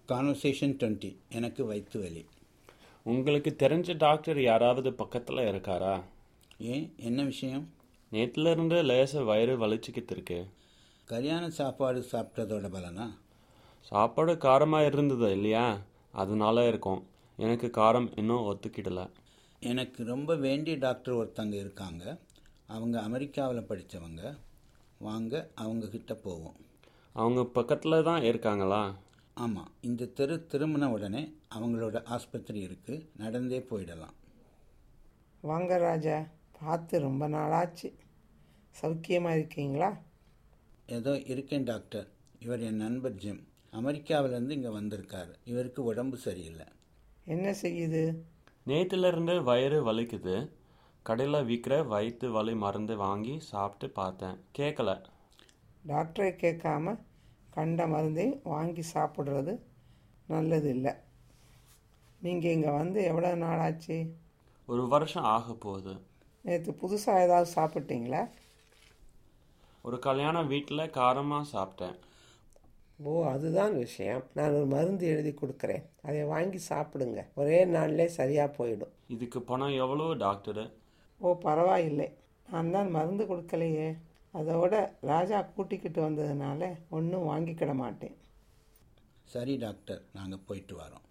conversation twenty எனக்கு வயிற்று வலி உங்களுக்கு தெரிஞ்ச டாக்டர் யாராவது பக்கத்தில் இருக்காரா ஏன் என்ன விஷயம் நேத்துல இருந்து லேச வயிறு வலிச்சுக்கிட்டு இருக்கு கல்யாண சாப்பாடு சாப்பிட்டதோட பலனா சாப்பாடு காரமாக இருந்தது இல்லையா அதனால இருக்கும் எனக்கு காரம் இன்னும் ஒத்துக்கிடல எனக்கு ரொம்ப வேண்டிய டாக்டர் ஒருத்தங்க இருக்காங்க அவங்க அமெரிக்காவில் படித்தவங்க வாங்க அவங்க கிட்ட போவோம் அவங்க பக்கத்தில் தான் இருக்காங்களா ஆமாம் இந்த தெரு திரும்பின உடனே அவங்களோட ஆஸ்பத்திரி இருக்குது நடந்தே போயிடலாம் வாங்க ராஜா பார்த்து ரொம்ப நாளாச்சு சௌக்கியமாக இருக்கீங்களா ஏதோ இருக்கேன் டாக்டர் இவர் என் நண்பர் ஜிம் அமெரிக்காவிலேருந்து இங்கே வந்திருக்காரு இவருக்கு உடம்பு சரியில்லை என்ன செய்யுது நேத்துல இருந்து வயிறு வலிக்குது கடையில் விற்கிற வயிற்று வலி மருந்து வாங்கி சாப்பிட்டு பார்த்தேன் கேட்கல டாக்டரை கேட்காம கண்ட மருந்தையும் வாங்கி சாப்பிட்றது நல்லது இல்லை நீங்கள் இங்கே வந்து எவ்வளோ நாளாச்சு ஒரு வருஷம் ஆக போகுது நேற்று புதுசாக ஏதாவது சாப்பிட்டீங்களா ஒரு கல்யாண வீட்டில் காரமாக சாப்பிட்டேன் ஓ அதுதான் விஷயம் நான் ஒரு மருந்து எழுதி கொடுக்குறேன் அதை வாங்கி சாப்பிடுங்க ஒரே நாள்லே சரியாக போயிடும் இதுக்கு பணம் எவ்வளோ டாக்டரு ஓ பரவாயில்லை நான் தான் மருந்து கொடுக்கலையே அதோட ராஜா கூட்டிக்கிட்டு வந்ததுனால ஒன்றும் வாங்கிக்கிட மாட்டேன் சரி டாக்டர் நாங்கள் போயிட்டு வரோம்